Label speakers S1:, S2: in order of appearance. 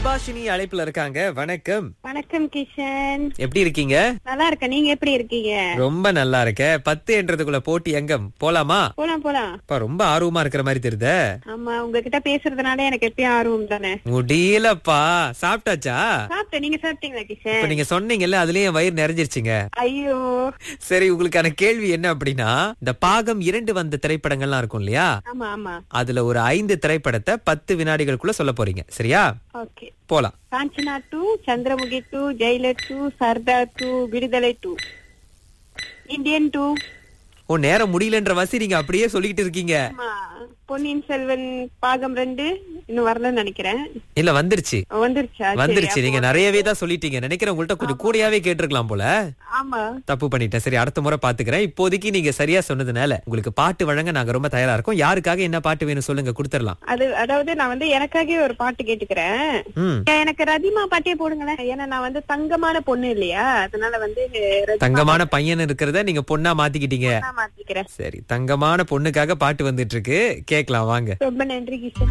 S1: சுபாஷினி அழைப்புல இருக்காங்க வணக்கம்
S2: வணக்கம் கிஷன்
S1: எப்படி இருக்கீங்க
S2: நல்லா இருக்க நீங்க எப்படி இருக்கீங்க
S1: ரொம்ப நல்லா இருக்க பத்து என்றதுக்குள்ள போட்டி எங்கம் போலாமா
S2: போலாம் போலாம்
S1: அப்பா ரொம்ப ஆர்வமா இருக்கிற மாதிரி தெரியுதே
S2: ஆமா உங்ககிட்ட பேசுறதுனால எனக்கு எப்பயும் ஆர்வம் தானே
S1: முடியலப்பா சாப்பிட்டாச்சா
S2: சாப்பிட்டேன் நீங்க சாப்பிட்டீங்களா
S1: இப்ப
S2: கிஷன்
S1: நீங்க சொன்னீங்கல்ல அதுலயே என் வயிறு நிறைஞ்சிருச்சுங்க
S2: ஐயோ
S1: சரி உங்களுக்கான கேள்வி என்ன அப்படின்னா இந்த பாகம் இரண்டு வந்த திரைப்படங்கள்லாம் இருக்கும் இல்லையா
S2: ஆமா ஆமா
S1: அதுல ஒரு ஐந்து திரைப்படத்தை பத்து வினாடிகளுக்குள்ள சொல்ல போறீங்க சரியா
S2: ஓகே
S1: போலாம்
S2: Kanchana two Chandramukhi two Jailer two Sardar two Viduthalai two Indian two
S1: ஓ நேரம் முடியலன்ற வாசி நீங்க அப்படியே சொல்லிக்கிட்டு இருக்கீங்க
S2: ஆமா பொன்னியின் செல்வன் பாகம் ரெண்டு இன்னும் வரலன்னு நினைக்கிறேன்
S1: இல்ல வந்துருச்சு
S2: வந்துருச்சா சரி,
S1: வந்துருச்சு
S2: அப்போ-
S1: நீங்க நிறையவே தான் சொல்லிட்டீங்க நினைக்கிறேன் உங்கள்ட்ட கொஞ்சம் கூடயாவே கேட்டிருக்கலாம் போல
S2: ஆமா
S1: தப்பு பண்ணிட்டேன் சரி அடுத்த முறை பாத்துக்கிறேன் இப்போதைக்கு நீங்க சரியா சொன்னதுனால உங்களுக்கு பாட்டு வழங்க நாங்க ரொம்ப தயாரா இருக்கோம் யாருக்காக என்ன பாட்டு வேணும் சொல்லுங்க கொடுத்துடலாம்
S2: அது அதாவது நான் வந்து எனக்காகவே ஒரு பாட்டு கேட்டுக்கிறேன்
S1: ம்
S2: எனக்கு ரதிமா பாட்டே போடுங்களேன் ஏன்னா நான் வந்து தங்கமான பொண்ணு இல்லையா அதனால வந்து ரதிமா
S1: தங்கமான பையன் இருக்கிறத நீங்க பொண்ணா மாத்திக்கிட்டீங்க
S2: நான் மாத்திக்கிறேன்
S1: சரி தங்கமான பொண்ணுக்காக பாட்டு வந்துட்டு இருக்கு கேக்கலாம் வாங்க
S2: ரொம்ப நன்றி கிஷன்